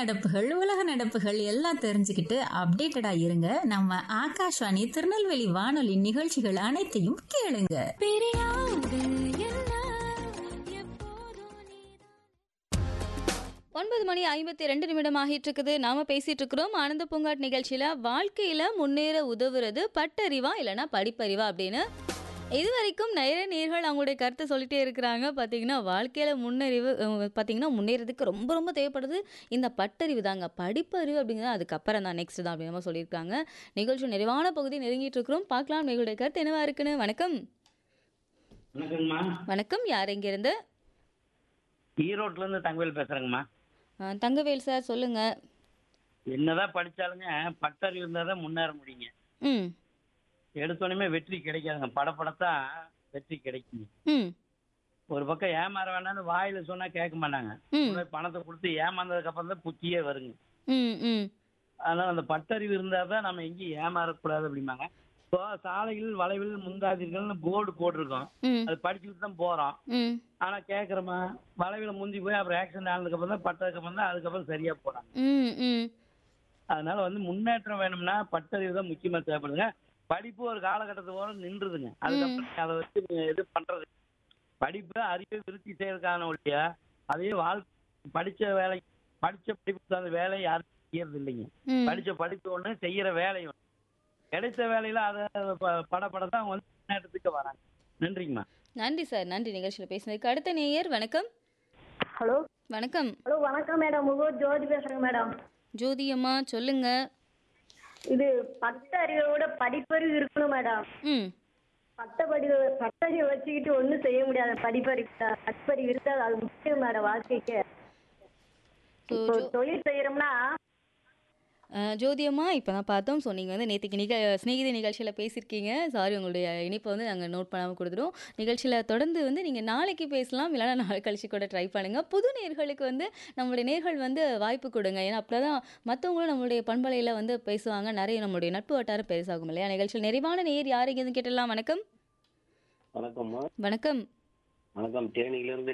நடப்புகள் உலக நடப்புகள் எல்லாம் தெரிஞ்சுக்கிட்டு அப்டேட்டடா இருங்க நம்ம ஆகாஷ்வாணி திருநெல்வேலி வானொலி நிகழ்ச்சிகள் அனைத்தையும் கேளுங்க ஒன்பது மணி ஐம்பத்தி ரெண்டு நிமிடம் ஆகிட்டு இருக்குது நாம பேசிட்டு இருக்கிறோம் ஆனந்த பூங்காட் நிகழ்ச்சியில வாழ்க்கையில முன்னேற உதவுறது பட்டறிவா இல்லைன்னா படிப்பறிவா அப்படின்னு இது வரைக்கும் நிறைய நேர்கள் அவங்களுடைய கருத்தை சொல்லிட்டே இருக்கிறாங்க பார்த்தீங்கன்னா வாழ்க்கையில் முன்னறிவு அஹ், பார்த்தீங்கன்னா முன்னேறதுக்கு ரொம்ப ரொம்ப தேவைப்படுது இந்த பட்டறிவு தாங்க படிப்பறிவு அப்படிங்கிறது அதுக்கப்புறம் தான் நெக்ஸ்ட் தான் அப்படின்னு சொல்லியிருக்காங்க நிகழ்ச்சி நிறைவான பகுதி நெருங்கிட்டு இருக்கிறோம் பார்க்கலாம் எங்களுடைய கருத்து என்னவா இருக்குன்னு வணக்கம் வணக்கங்கம்மா வணக்கம் யார் இருந்து ஈரோட்ல இருந்து தங்கவேல் பேசுறேங்கம்மா தங்கவேல் சார் சொல்லுங்க என்னதான் படிச்சாலுங்க பட்டறிவு இருந்தா தான் முன்னேற முடியுங்க ம் எடுத்தோடனே வெற்றி கிடைக்காதுங்க படப்படத்தான் வெற்றி கிடைக்குங்க ம் ஒரு பக்கம் ஏமாற வேண்டாம்னு வாயில சொன்னா கேட்க மாட்டாங்க ம் உடனே பணத்தை கொடுத்து ஏமாந்ததுக்கு அப்புறம் தான் புத்தியே வருங்க ம் ம் அதனால அந்த பட்டறிவு இருந்தா தான் நம்ம எங்கேயும் ஏமாறக்கூடாது அப்படிம்பாங்க இப்போ சாலைகள் வளைவில் முந்தாதீர்கள்னு போர்டு போட்டிருக்கோம் ம் அது படிச்சுட்டு தான் போறோம் ம் ஆனா கேக்குறோமா வளைவில் முந்தி போய் அப்புறம் ஆக்சிடென்ட் ஆனதுக்கு அப்புறம் தான் பட்டதுக்கு அப்புறம் தான் அதுக்கப்புறம் சரியா போறாங்க ம் ம் அதனால வந்து முன்னேற்றம் வேணும்னா பட்டறிவு தான் முக்கியமா தேவைப்படுங்க படிப்பு ஒரு காலகட்டத்தோட நின்றுதுங்க அதுக்கப்புறம் அதை வச்சு நீங்க இது பண்றது படிப்பு அறிவை விருத்தி செய்யறதுக்கான ஒழிய அதையே வாழ் படிச்ச வேலை படிச்ச படிப்புக்கு அந்த வேலையை யாரும் செய்யறது இல்லைங்க ம் படிச்ச படிப்பு ஒண்ணு செய்யற வேலை ஒண்ணு கிடைச்ச வேலையில அதை ப- பட பட தான் அவங்க வந்து முன்னேற்றத்துக்கு வராங்க நன்றிங்கம்மா நன்றி சார் நன்றி நிகழ்ச்சியில் பேசினதுக்கு அடுத்த நேயர் வணக்கம் ஹலோ வணக்கம் ஹலோ வணக்கம் மேடம் முகூர் ஜோதி பேசுறேங்க மேடம் ஜோதி அம்மா சொல்லுங்க இது பட்டறிவோட படிப்பறிவு இருக்கணும் மேடம் ம் பட்டப்படிவு பட்டறிவை வச்சுக்கிட்டு ஒன்றும் செய்ய முடியாது படிப்பறிவு படிப்பறிவு இருந்தால் அது முக்கியம் மேடம் வாழ்க்கைக்கு ஸோ இப்போ தொழில் செய்யறோம்னா ஜோதி அம்மா இப்போ தான் பார்த்தோம் ஸோ நீங்கள் வந்து நேற்றுக்கு நிக ஸ்நேகிதி நிகழ்ச்சியில் பேசியிருக்கீங்க சாரி உங்களுடைய இணைப்பை வந்து நாங்கள் நோட் பண்ணாமல் கொடுத்துருவோம் நிகழ்ச்சியில் தொடர்ந்து வந்து நீங்கள் நாளைக்கு பேசலாம் இல்லைனா நாளை கழிச்சு கூட ட்ரை பண்ணுங்கள் புது நேர்களுக்கு வந்து நம்மளுடைய நேர்கள் வந்து வாய்ப்பு கொடுங்க ஏன்னா அப்போ தான் மற்றவங்களும் நம்மளுடைய பண்பலையில் வந்து பேசுவாங்க நிறைய நம்மளுடைய நட்பு வட்டாரம் பெருசாகும் இல்லையா நிகழ்ச்சியில் நிறைவான நேர் யாருக்கு எதுவும் கேட்டலாம் வணக்கம் வணக்கம்மா வணக்கம் வணக்கம் தேனியிலிருந்து